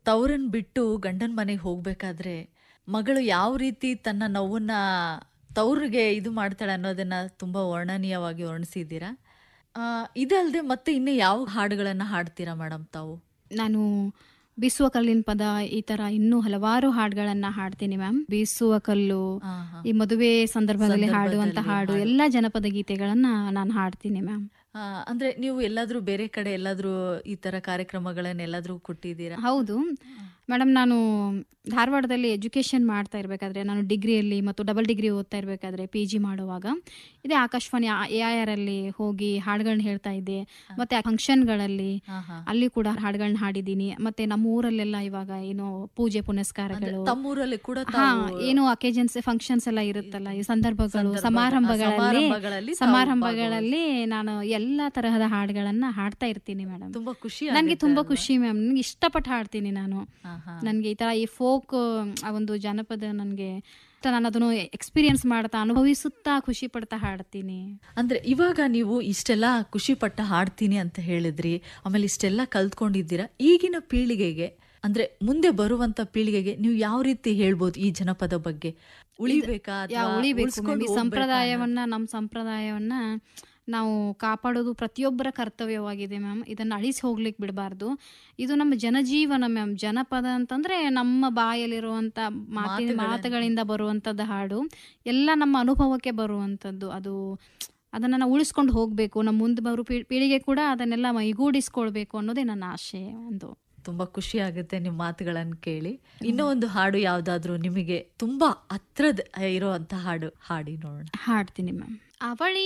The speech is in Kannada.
ತವರನ್ ಬಿಟ್ಟು ಗಂಡನ ಮನೆಗೆ ಹೋಗ್ಬೇಕಾದ್ರೆ ಮಗಳು ಯಾವ ರೀತಿ ತನ್ನ ನೋವನ್ನ ತವ್ರಿಗೆ ಇದು ಮಾಡ್ತಾಳೆ ಅನ್ನೋದನ್ನ ತುಂಬಾ ವರ್ಣನೀಯವಾಗಿ ವರ್ಣಿಸಿದ್ದೀರಾ ಆ, ಇದಲ್ದೆ ಮತ್ತೆ ಇನ್ನು ಯಾವ ಹಾಡುಗಳನ್ನ ಹಾಡ್ತೀರಾ ಮೇಡಮ್ ತಾವು ನಾನು ಬೀಸುವ ಕಲ್ಲಿನ ಪದ ಈ ತರ ಇನ್ನೂ ಹಲವಾರು ಹಾಡುಗಳನ್ನ ಹಾಡ್ತೀನಿ ಮ್ಯಾಮ್ ಬೀಸುವ ಕಲ್ಲು ಆ, ಹಾ. ಈ ಮದುವೆ ಸಂದರ್ಭದಲ್ಲಿ ಹಾಡುವಂತ ಸಂದರ್ಭದಲ್ಲಿ ಹಾಡು ಹಾಡು. ಎಲ್ಲ ಜನಪದ ಗೀತೆಗಳನ್ನ ನಾನು ಹಾಡ್ತೀನಿ ಮ್ಯಾಮ್ ಆ, ಅಂದ್ರೆ ನೀವು ಎಲ್ಲಾದ್ರೂ ಬೇರೆ ಕಡೆ ಎಲ್ಲಾದ್ರೂ ಈ ತರ ಕಾರ್ಯಕ್ರಮಗಳನ್ನ ಎಲ್ಲಾದ್ರೂ ಕೊಟ್ಟಿದ್ದೀರಾ ಹೌದು ಮೇಡಮ್ ನಾನು ಧಾರವಾಡದಲ್ಲಿ ಎಜುಕೇಶನ್ ಮಾಡ್ತಾ ಇರಬೇಕಾದ್ರೆ ನಾನು ಡಿಗ್ರಿಯಲ್ಲಿ ಮತ್ತು ಡಬಲ್ ಡಿಗ್ರಿ ಓದ್ತಾ ಇರಬೇಕಾದ್ರೆ ಪಿ ಜಿ ಮಾಡುವಾಗ ಇದೇ ಆಕಾಶವಾಣಿ ಎ ಐ ಆರ್ ಅಲ್ಲಿ ಹೋಗಿ ಹಾಡುಗಳನ್ನ ಹೇಳ್ತಾ ಇದ್ದೆ ಮತ್ತೆ ಫಂಕ್ಷನ್ಗಳಲ್ಲಿ ಹಾ, ಹಾ. ಅಲ್ಲಿ ಕೂಡ ಹಾಡುಗಳನ್ನ ಹಾಡಿದ್ದೀನಿ ಮತ್ತೆ ನಮ್ಮ ಊರಲ್ಲೆಲ್ಲ ಇವಾಗ ಏನು ಪೂಜೆ ಅಂದ್ರೆ ಪುನಸ್ಕಾರಗಳು ತಮ್ಮೂರಲ್ಲಿ ಕೂಡ ಹಾ ತಾವು ಏನು ಅಕೇಜನ್ಸ್ ಫಂಕ್ಷನ್ಸ್ ಎಲ್ಲ ಇರುತ್ತಲ್ಲ ಈ ಸಂದರ್ಭಗಳು ಸಂದರ್ಭ- ಸಮಾರಂಭಗಳಲ್ಲಿ ಸಮಾರಂಭಗಳಲ್ಲಿ ತಾವು ಸಮಾರಂಭಗಳಲ್ಲಿ ನಾನು ಎಲ್ಲಾ ತರಹದ ಹಾಡುಗಳನ್ನ ಹಾಡ್ತಾ ಇರ್ತೀನಿ ಮೇಡಮ್ ತುಂಬಾ ಖುಷಿ ನನ್ಗೆ ಆಗುತ್ತೆ ತುಂಬಾ ಅಲ್ವಾ? ಖುಷಿ ಮ್ಯಾಮ್ ನನ್ಗೆ ಇಷ್ಟಪಟ್ಟು ಹಾಡ್ತೀನಿ ನಾನು ಹಾ, ಹಾ. ನನ್ಗೆ ಈ ತರ ಈ ಫೋಕ್ ಆ ಒಂದು ಜನಪದ ನನ್ಗೆ ನಾನು ಅದನ್ನು ಎಕ್ಸ್ಪೀರಿಯನ್ಸ್ ಮಾಡ್ತಾ ಅನುಭವಿಸುತ್ತಾ ಖುಷಿ ಪಡ್ತಾ ಹಾಡ್ತೀನಿ ಅಂದ್ರೆ ಇವಾಗ ನೀವು ಇಷ್ಟೆಲ್ಲ ಖುಷಿ ಪಟ್ಟ ಹಾಡ್ತೀನಿ ಅಂತ ಹೇಳಿದ್ರಿ ಆಮೇಲೆ ಇಷ್ಟೆಲ್ಲ ಕಲ್ತ್ಕೊಂಡಿದ್ದೀರಾ ಈಗಿನ ಪೀಳಿಗೆಗೆ ಅಂದ್ರೆ ಮುಂದೆ ಬರುವಂತ ಪೀಳಿಗೆಗೆ ನೀವು ಯಾವ ರೀತಿ ಹೇಳ್ಬೋದು ಈ ಜನಪದ ಬಗ್ಗೆ ಉಳಿಬೇಕಾ ಯಾ ಅಥವಾ ಉಳಿಬೇಕು ಉಳ್ಸ್ಕೊಂಡು ಮ್ಯಾಮ್ ಈ ಹೋಗ್ಬೇಕಾ ಸಂಪ್ರದಾಯವನ್ನ ನಮ್ಮ ಸಂಪ್ರದಾಯವನ್ನ ನಾವು ಕಾಪಾಡೋದು ಪ್ರತಿಯೊಬ್ಬರ ಕರ್ತವ್ಯವಾಗಿದೆ ಮ್ಯಾಮ್ ಇದನ್ನ ಅಳಿಸಿ ಹೋಗ್ಲಿಕ್ಕೆ ಬಿಡಬಾರ್ದು ಇದು ನಮ್ಮ ಜನಜೀವನ ಮ್ಯಾಮ್ ಜನಪದ ಅಂತಂದ್ರೆ ನಮ್ಮ ಬಾಯಲ್ಲಿರುವಂತ ಮಾತಿನ ಮಾತುಗಳನ್ನ- ಮಾತುಗಳಿಂದ ಬರುವಂತದ್ದು ಹಾಡು ಎಲ್ಲ ನಮ್ಮ ಅನುಭವಕ್ಕೆ ಬರುವಂತದ್ದು ಅದು ಅದನ್ನ ನಾವು ಉಳಿಸ್ಕೊಂಡು ಹೋಗ್ಬೇಕು ನಮ್ಮ ಮುಂದೆ ಬರೋ ಪೀ- ಪೀಳಿಗೆ ಕೂಡ ಅದನ್ನೆಲ್ಲ ಮೈಗೂಡಿಸ್ಕೊಳ್ಬೇಕು ಅನ್ನೋದೇ ನನ್ನ ಆಶೆ ಒಂದು ತುಂಬಾ ಖುಷಿ ಆಗುತ್ತೆ ನಿಮ್ಮ ಮಾತುಗಳನ್ನ ಕೇಳಿ ಇನ್ನೂ ಒಂದು ಹಾಡು ಯಾವ್ದಾದ್ರು ನಿಮಗೆ ತುಂಬಾ ಹತ್ರದ ಇರೋ ಅಂತ ಹಾಡು ಹಾಡಿ ನೋಡೋಣ ಹಾಡ್ತೀನಿ ಮ್ಯಾಮ್ ಅವಳಿ